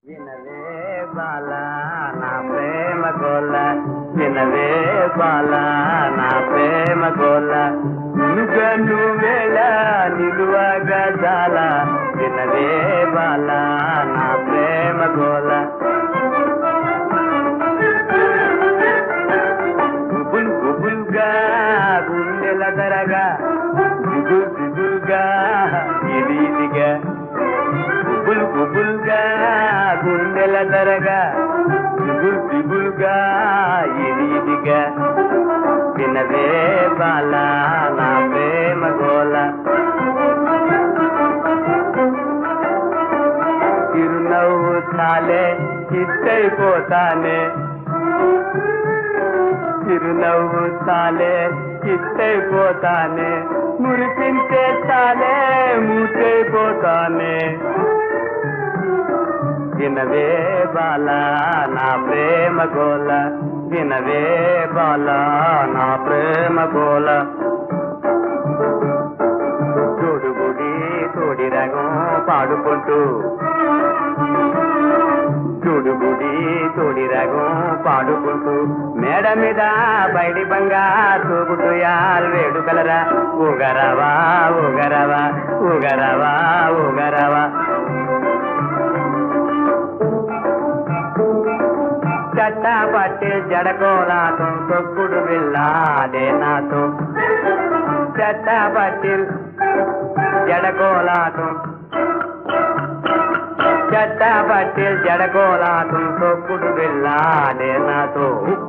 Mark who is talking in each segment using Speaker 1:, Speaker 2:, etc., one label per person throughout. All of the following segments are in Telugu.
Speaker 1: వినవే బాల నా ప్రేమ గోల వినవే బాల నా ప్రేమ గోల నుగను వేళ నిలువగా జాల వినవే బాల నా ప్రేమ గోల గుబుల్ గుబుల్గా గుండెల దరగా దిగుల్ దిగుల్గా ఇది ఇదిగా గుబుల్ గుబుల్గా గుండెల దరగా దిగుల్ దిగుల్గా ఇది ఇదిగా వినవే బాల నా ప్రేమ గోల చిరునవ్వు చాలే చిత్తైపోతానే చిరునవ్వు చాలే చిత్తైపోతానే మురిపించే చాలే మూచైపోతానే వినవే బాల నా ప్రేమ గోల వినవే బాల నా ప్రేమ గోల తోడుగుడి తోడి రగం పాడుకుంటూ చూడుగుడి తోడి రగం పాడుకుంటూ మేడ మీద బయటి బంగా తూగుటూయాల్ వేడుకలరా ఊగరవా ఊగరవా ఊగరవా ఊగరవా చట్ట పట్టి జడకోలాతో తొక్కుడు వెళ్ళాదే నాతో చట్ట పట్టి జడకోలాతో చెట్ట పట్టి జడకోలాటం తొక్కుడు వెళ్ళాలే నాతో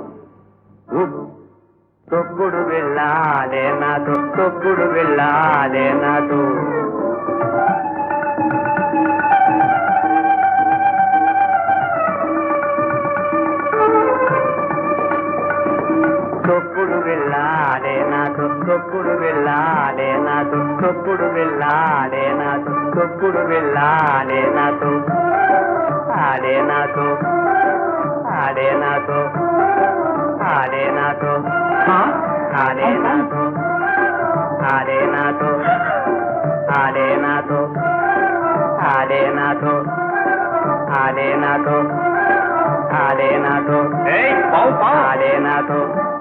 Speaker 1: తొక్కుడు వెళ్ళాలే నాతో తొక్కుడు వెళ్ళాలే నాతో తొక్కుడు వెళ్ళాలే నాతో తొక్కుడు వెళ్ళాలే నాతో తొక్కుడు వెళ్ళాలే నాతో తొక్కుడు వెళ్ళాలే నాతో ఆడే నాతో ఆడే నాతో ఆడే నాతో ఆడే నాతో ఆడే నాతో ఆడే నాతో ఆడే నాతో ఆడే నాతో ఆడే నాతో
Speaker 2: ఏయ్, పావు, పావు.
Speaker 1: ఆడే నాతో